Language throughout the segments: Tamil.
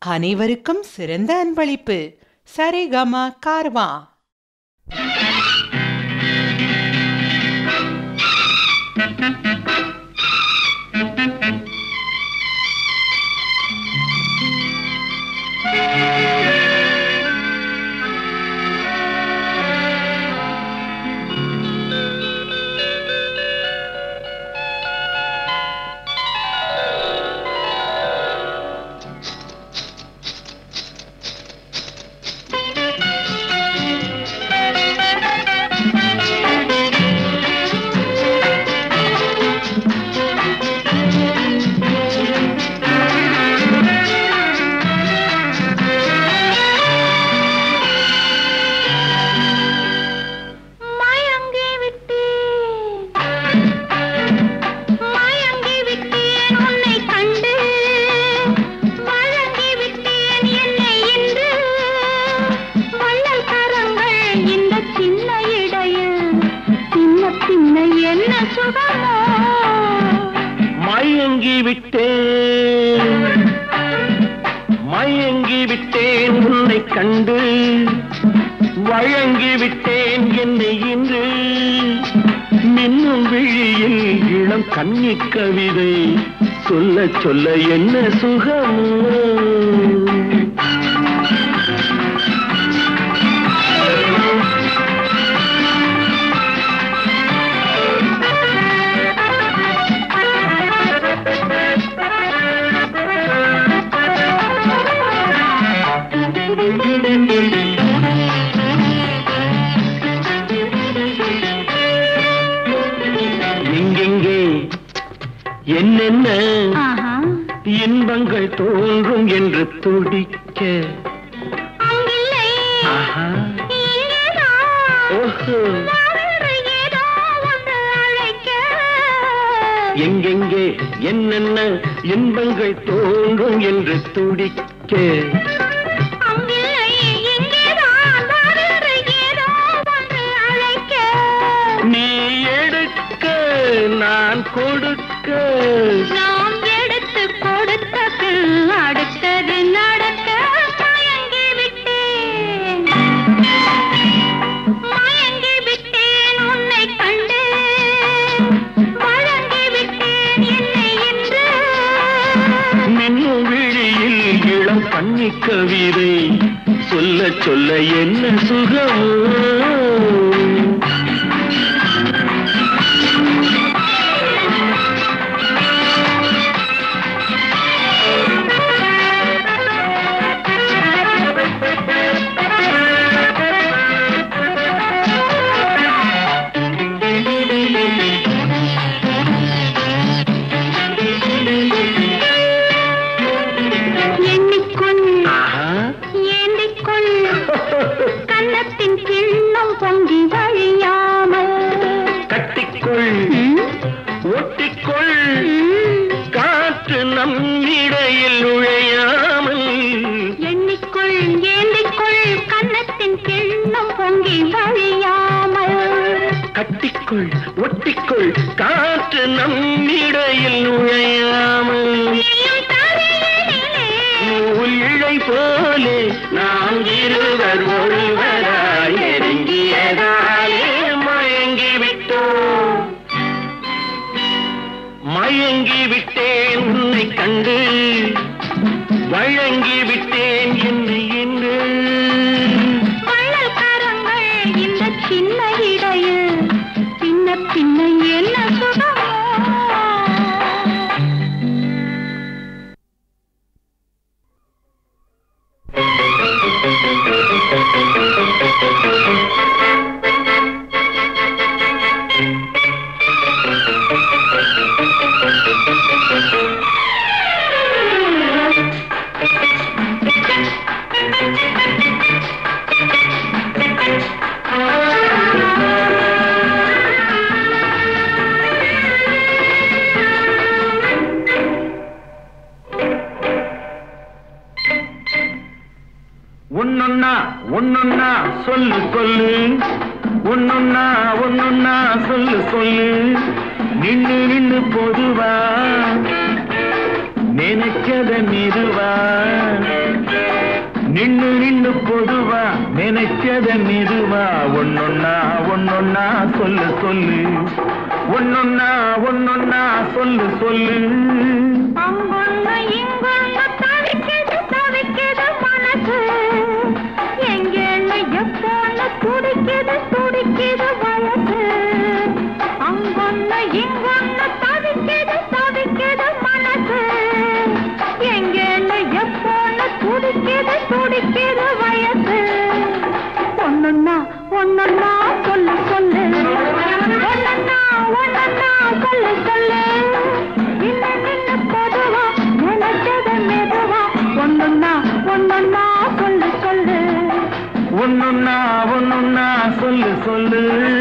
அனைவருக்கும் சிறந்த அன்பளிப்பு சரிகம கார்வா மயங்கி விட்டேன் மயங்கி விட்டேன் உன்னை கண்டு வழங்கி விட்டேன் என்னை இன்று வள்ளல் கரங்கள் இந்த சின்ன இடையில் சின்ன சின்ன என்ன சுகமோ மயங்கி விட்டேன் மயங்கி விட்டேன் உன்னை கண்டு வழங்கி விட்டேன் என்னை இன்று மின்னும் விழியில் இளம் கன்னி கவிதை சொல்ல சொல்ல என்ன சுகமோ எங்கெங்கே என்னென்ன ஆஹா இன்பங்கள் தோன்றும் என்று துடிக்க அங்கில்லை ஆஹா இங்கேதான் ஓஹோ வேறு ஏதோ ஒன்று அழைக்க எங்கெங்கே என்னென்ன இன்பங்கள் தோன்றும் என்று துடிக்க அங்கில்லை இங்கேதான் வேறு ஏதோ ஒன்று அழைக்க நீ எடுக்க நான் கொடுக்க நாம் எடுத்து கொடுத்த பின் அடுத்தது நடக்க மயங்கி விட்டேன் மயங்கி விட்டேன் உன்னை கண்டு வழங்கி விட்டேன் என்னை இன்று மின்னும் விழியில் இளம் பண்ணி கவிதை சொல்ல சொல்ல என்ன சுகமோ எண்ணிக்கொள் ஆஹா ஏந்திக்கொள் கன்னத்தின் கிண்ணம் பொங்கி வழியாமல் கட்டிக்கொள் ம், ஒட்டிக்கொள் ம். காற்று நம் இடையில் நுழையாமல் எண்ணிக்கொள் ஏந்திக்கொள் கன்னத்தின் கிண்ணம் பொங்கி வழியாமல் கட்டிக்கொள் ஒட்டிக்கொள் காற்று நம் இடையில் நுழையாமல் நீயும் தரையிலே நூல் இழை போலே நாம் இருவர் ஒருவராய் நெருங்கியதாலே மயங்கி விட்டோம் மயங்கி விட்டேன் உன்னை கண்டு வழங்கி விட்டேன் என்னை என்று வள்ளல் கரங்கள் இந்த சின்ன இடையில் சின்ன சின்ன என்ன சுகமோ ஒன்னொன்னா ஒன்னொன்னா சொல்லு சொல்லு ஒன்னொன்னா ஒன்னொன்னா சொல்லு சொல்லு நின்னு நின்னு பொதுவா நினைச்சத மெதுவா நின்னு நின்னு பொதுவா நினைச்சத மெதுவா ஒன்னொன்னா ஒன்னொன்னா சொல்லு சொல்லு ஒன்னொன்னா ஒன்னொன்னா சொல்லு சொல்லு அங்கொன்னு இங்கொன்னு தவிக்குது தவிக்குது மனசு எங்கேன்னு எப்போன்னு துடிக்குது துடிக்குது வயசு அங்கொன்னு இங்கொன்னு தவிக்குது தவிக்குது மனசு எங்கேன்னு எப்போன்னு துடிக்குது துடிக்குது வயசு ஒன்னொன்னா ஒன்னொன்னா சொல்லு சொல்லு ஒன்னொன்னா ஒன்னொன்னா சொல்லு சொல்லு நின்னு நின்னு பொதுவா நினைச்சத மெதுவா ஒன்னொன்னா ஒன்னொன்னா சொல்லு சொல்லு ஒன்னொன்னா ஒன்னொன்னா சொல்லு சொல்லு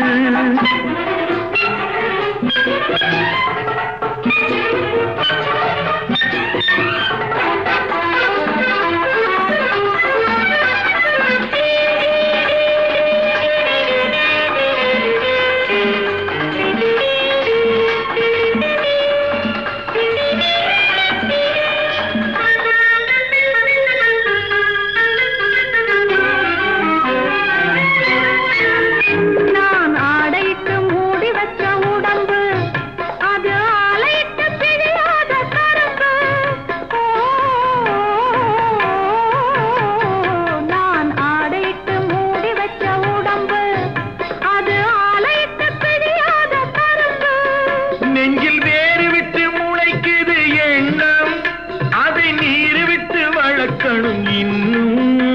நான் ஆடையிட்டு மூடி வச்ச உடம்பு அது ஆலையிட்டு பிரியாத கரும்பு ஓ, நான் ஆடையிட்டு மூடி வச்ச உடம்பு அது ஆலையிட்டு பிரியாத கரும்பு நெஞ்சில் வேறு விட்டு முளைக்குது எண்ணம் அதை நீர் விட்டு வளர்க்கணும் இன்னும்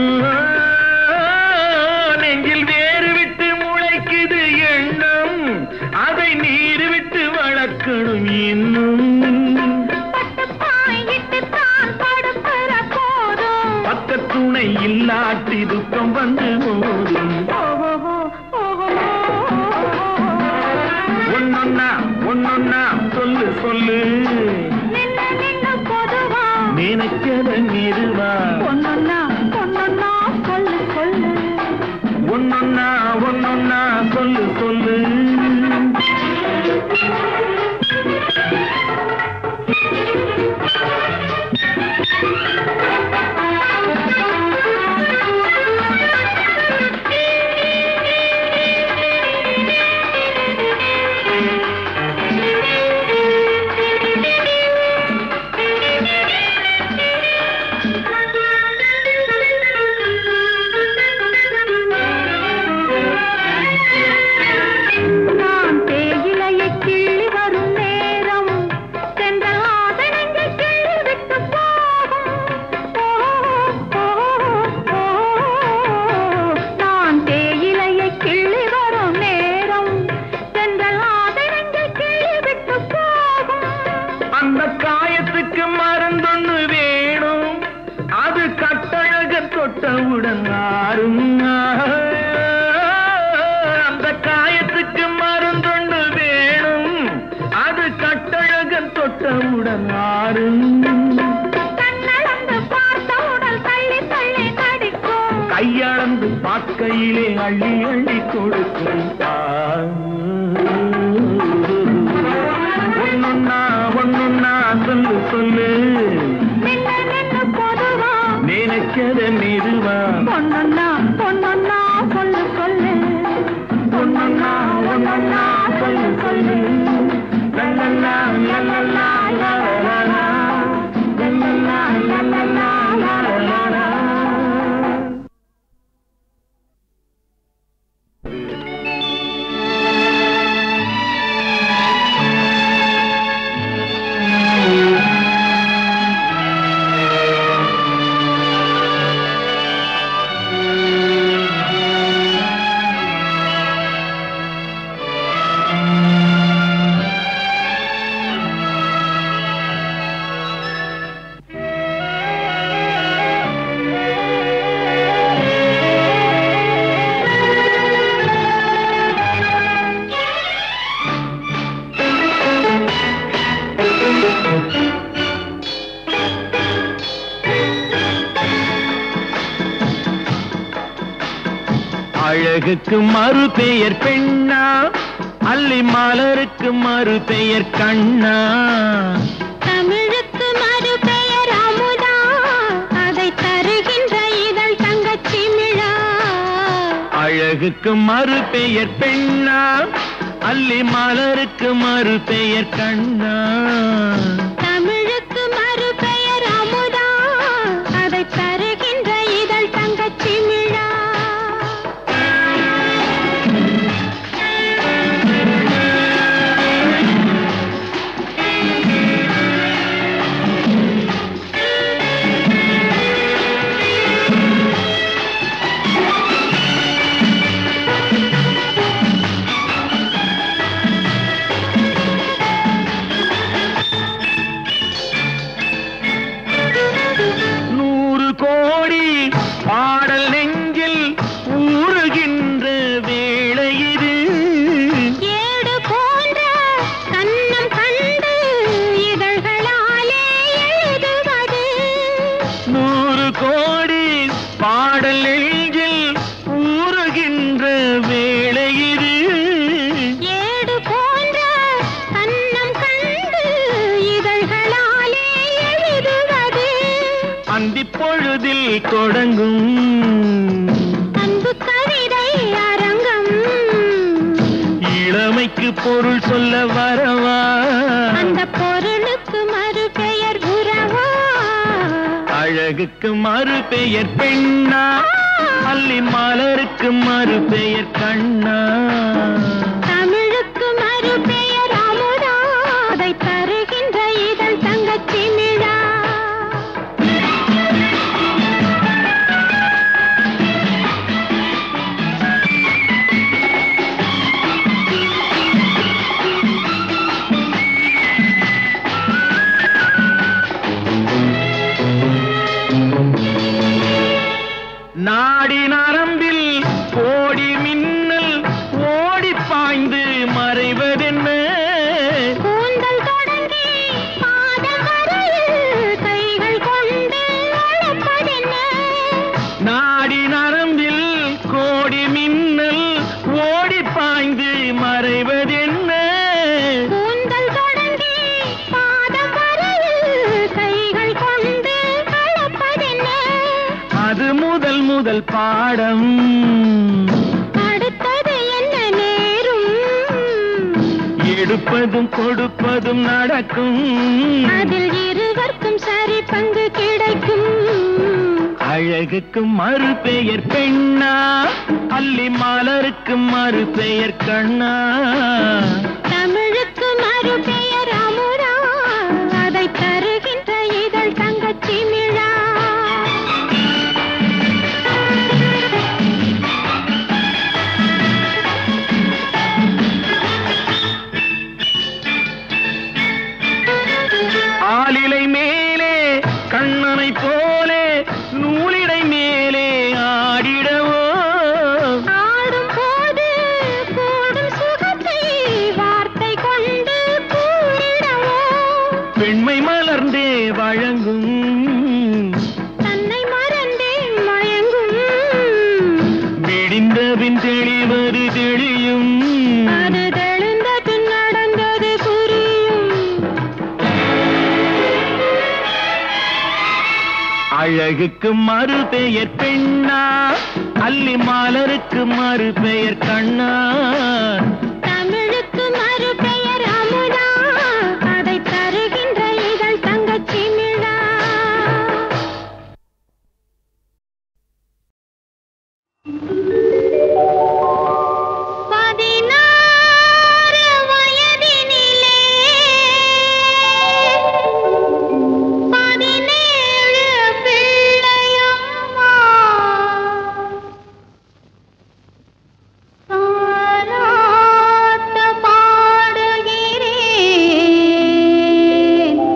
நெஞ்சில் வேறு விட்டு முளைக்குது எண்ணம் அதை நீர் விட்டு வளர்க்கணும் இன்னும் பட்டு பாயிட்டு தான் படுக்கிற போதும் பக்கத்துணை இல்லாட்டி துக்கம் வந்து மோதும் ஓஹோ ஓஹோ ஒன்னொன்னா ஒன்னொன்னா சொல்லு சொல்லு நின்னு நின்னு பொதுவா நினைச்சத மெதுவா ஒன்னொன்னா ஒன்னொன்னா சொல்லு சொல்லு ஒன்னொன்னா ஒன்னொன்னா சொல்லு சொல்லு நான் தேயிலையை கிள்ளி வரும் நேரம் சென்றல் ஆதரங்கை கிள்ளி விட்டு போகும் ஓ, ஓ, ஓ. நான் தேயிலையை கிள்ளி வரும் நேரம் சென்றல் ஆதரங்கை கிள்ளி விட்டு போகும் அந்த காயத்துக்கு மருந்தொன்னு வேணும் அது கட்டழக தொட்டவுடன் ஆறும் அந்த காயத்துக்கு மருந்தொன்னு வேணும் அது கட்டழக தொட்டவுடன் ஆறும் கண்ணளந்து பார்த்த உடல் தள்ளி தள்ளி நடிக்கும் கையளந்து பார்க்கையிலே அள்ளி அள்ளி கொடுக்கும் ஒன்னொன்னா ஒன்னொன்னா சொல்லு சொல்லு நின்னு நின்னு பொதுவா நினைச்சத மெதுவா பொன்னொன்னா பொன்னொன்னா சொல்லு சொல்லு ஒன்னொன்னா ஒன்னொன்னா சொல்லு சொல்லு லல்லல்லா, லல்லல்லா, லலலலா. லல்லல்லா, லல்லல்லா, லலலலா. அழகுக்கு மறு பெயர் பெண்ணா அல்லி மலருக்கு மறு பெயர் கண்ணா தமிழுக்கு மறு பெயர் அமுதா அதை தருகின்ற இதழ் அழகுக்கு மறு பெயர் பெண்ணா அல்லி மலருக்கு மறு பெயர் கண்ணா தமிழுக்கு மறுபெயர் அமுதா அதை தருகின்ற இதழ் தங்கச்சி மிழா நூறு கோடி பாடல் நெஞ்சில் ஊறுகின்ற வேளை இது ஏடு போன்ற கன்னம் கண்டு இதழ்களாலே எழுதுவது நூறு கோடி பாடல் நெஞ்சில் ஊறுகின்ற வேளை இது ஏடு போன்ற கன்னம் கண்டு இதழ்களாலே எழுதுவது அந்தி பொழுதில் தொடங்கும் அன்பு கவிதை அரங்கம் இளமைக்கு பொருள் சொல்ல வரவா அந்த பொருளுக்கு மறுபெயர் உறவா அழகுக்கு மறு பெயர் பெண்ணா அல்லி மலருக்கு மறு பெயர் கண்ணா தமிழுக்கு மறுபெயர் அமுதா அதை தருகின்ற இதழ் தங்கச்சி மிழா நாடி நரம்பில் கோடி மின்னல் ஓடி பாய்ந்து மறைவதென்ன கூந்தல் தொடங்கி பாதம் வரையில் கைகள் கொண்டு அழைப்பதென்ன நாடி நரம்பில் கோடி மின்னல் ஓடி பாய்ந்து மறைவதென்ன கூந்தல் தொடங்கி பாதம் வரையில் கைகள் கொண்டு அழைப்பதென்ன அது முதல் முதல் பாடம் அடுத்தது என்ன நேரும் எடுப்பதும் கொடுப்பதும் நடக்கும் அதில் இருவர்க்கும் சரி பங்கு கிடைக்கும் அழகுக்கு மறு பெயர் பெண்ணா அல்லி மலருக்கு மறு பெயர் கண்ணா தமிழுக்கு மறுபெயர் அமுதா அதை தருகின்ற இதழ் தங்கச்சி மிழா ஆலிலை மேலே கண்ணனை போலே நூலிடை மேலே ஆடிடவோ ஆடும் போது கூடும் சுகத்தை வார்த்தை கொண்டு கூறிடவோ பெண்மை மலர்ந்தே வழங்கும் தன்னை மறந்தே மயங்கும் விடிந்தபின் தெளிவது தெளியும் அது தெளிந்த பின் நடந்தது புரியும் அழகுக்கு மறு பெயர் பெண்ணா அல்லி மலருக்கு மறு பெயர் கண்ணா தமிழுக்கு மறுபெயர் அமுதா அதை தருகின்ற இதழ் தங்கச்சி மிழா பதினாறு வயதினிலே பதினேழு பிள்ளையம்மா தாலாட்ட பாடுகிறேன்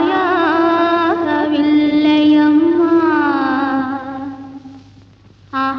தாயாகவில்லையம்மா ஆ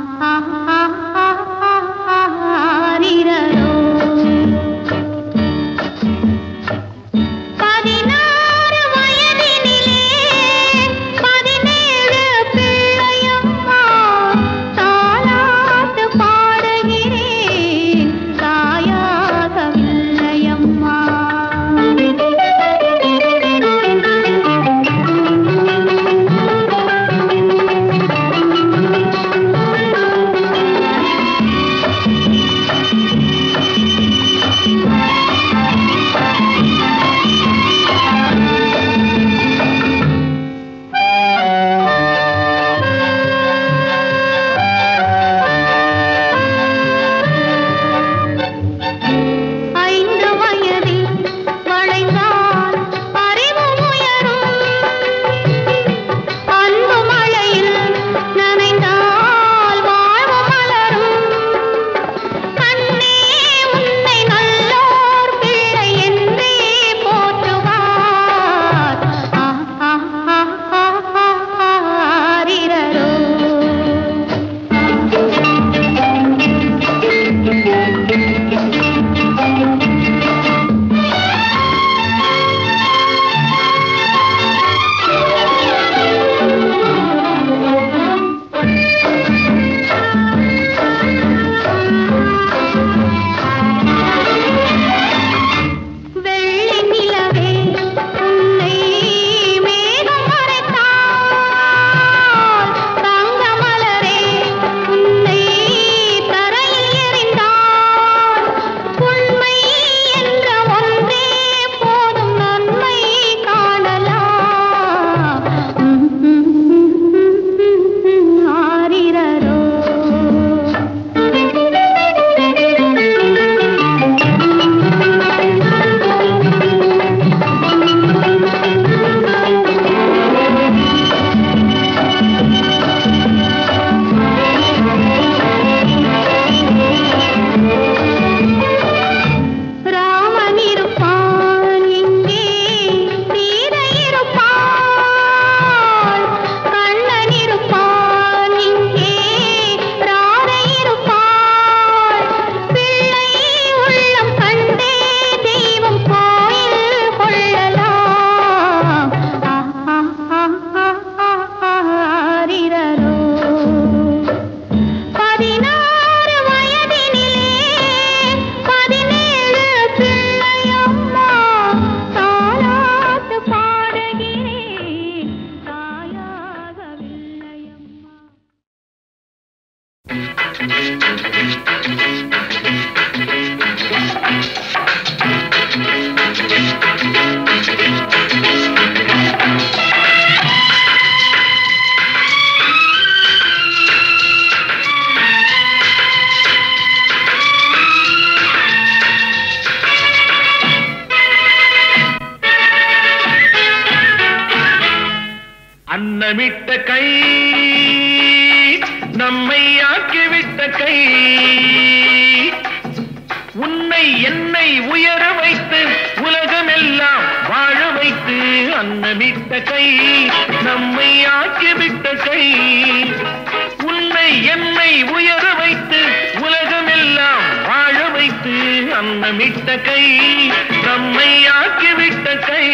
அன்னமிட்ட கை நம்மை ஆக்கிவிட்ட கை உன்னை என்னை உயர வைத்து உலகமெல்லாம் வாழ வைத்து அன்னமிட்ட கை நம்மை ஆக்கிவிட்ட கை உன்னை என்னை உயர வைத்து உலகமெல்லாம் வாழ வைத்து அன்னமிட்ட கை நம்மை ஆக்கிவிட்ட கை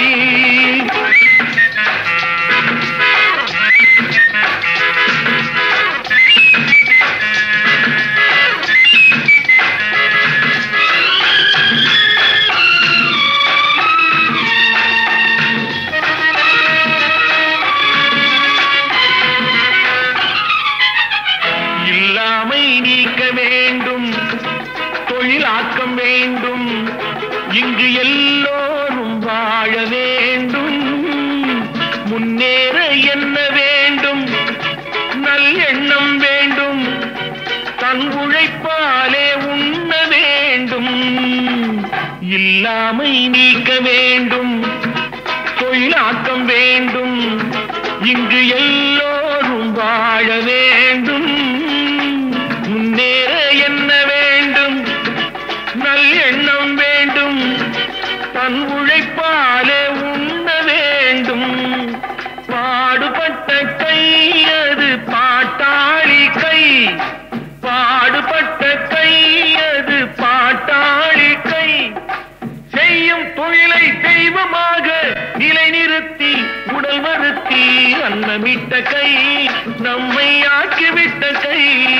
இல்லாமை நீக்க வேண்டும் தொழிலாக்கம் வேண்டும் இங்கு எல்லோரும் வாழ வேண்டும் முன்னேற என்ன வேண்டும் நல்லெண்ணம் வேண்டும் தன் உழைப்பாலே உண்ண வேண்டும் இல்லாமை நீக்க வேண்டும் தொழிலாக்கம் வேண்டும் இங்கு எல்லோரும் வாழ வேண்டும் முன்னேற என்ன வேண்டும் நல்லெண்ணம் வேண்டும் தன் உழைப்பாலே உண்ண வேண்டும் பாடுபட்ட கை அது பாட்டாளி கை பாடுபட்ட கை அது பாட்டாளி கை செய்யும் தொழிலை தெய்வமாக நிலைநிறுத்தி உடல் வருத்தி அன்னமிட்ட கை நம்மை ஆக்கிவிட்ட கை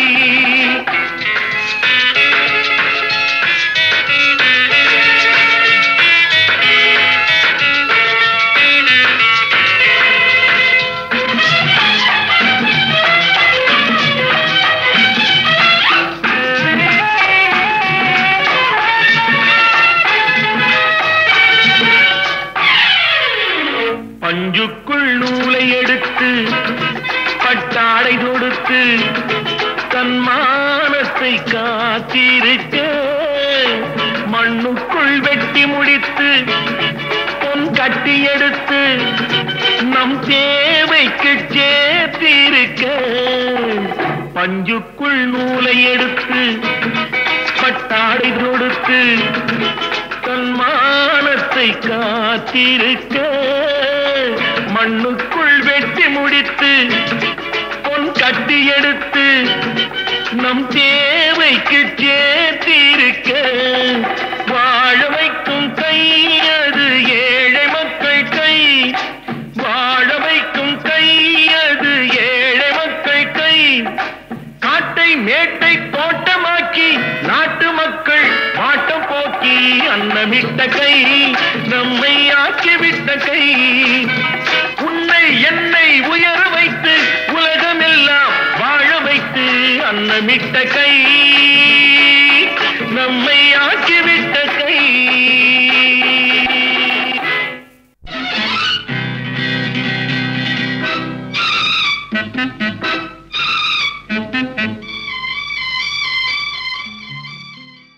பஞ்சுக்குள் நூலை எடுத்து பட்டாடை தொடுத்து தன் மானத்தை காத்திருக்க மண்ணுக்குள் வெட்டி முடித்து பொன் கட்டி எடுத்து நம் தேவைக்கு சேர்த்திருக்க பஞ்சுக்குள் நூலை எடுத்து பட்டாடை தொடுத்து தன் மானத்தை காத்திருக்க மண்ணுக்குள் வெட்டி முடித்து பொன் கட்டி எடுத்து நம் தேவைக்கு சேர்த்திருக்க வாழ வைக்கும் கை அது ஏழை மக்கள் கை வாழ வைக்கும் கை அது ஏழை மக்கள் கை காட்டை மேட்டை தோட்டமாக்கி நாட்டு மக்கள் வாட்டம் போக்கி அன்னமிட்ட கை நம்மை ஆக்கிவிட்ட கை உன்னை என்னை உயர வைத்து உலகமெல்லாம் வாழ வைத்து அன்னமிட்ட கை நம்மை ஆக்கிவிட்ட கை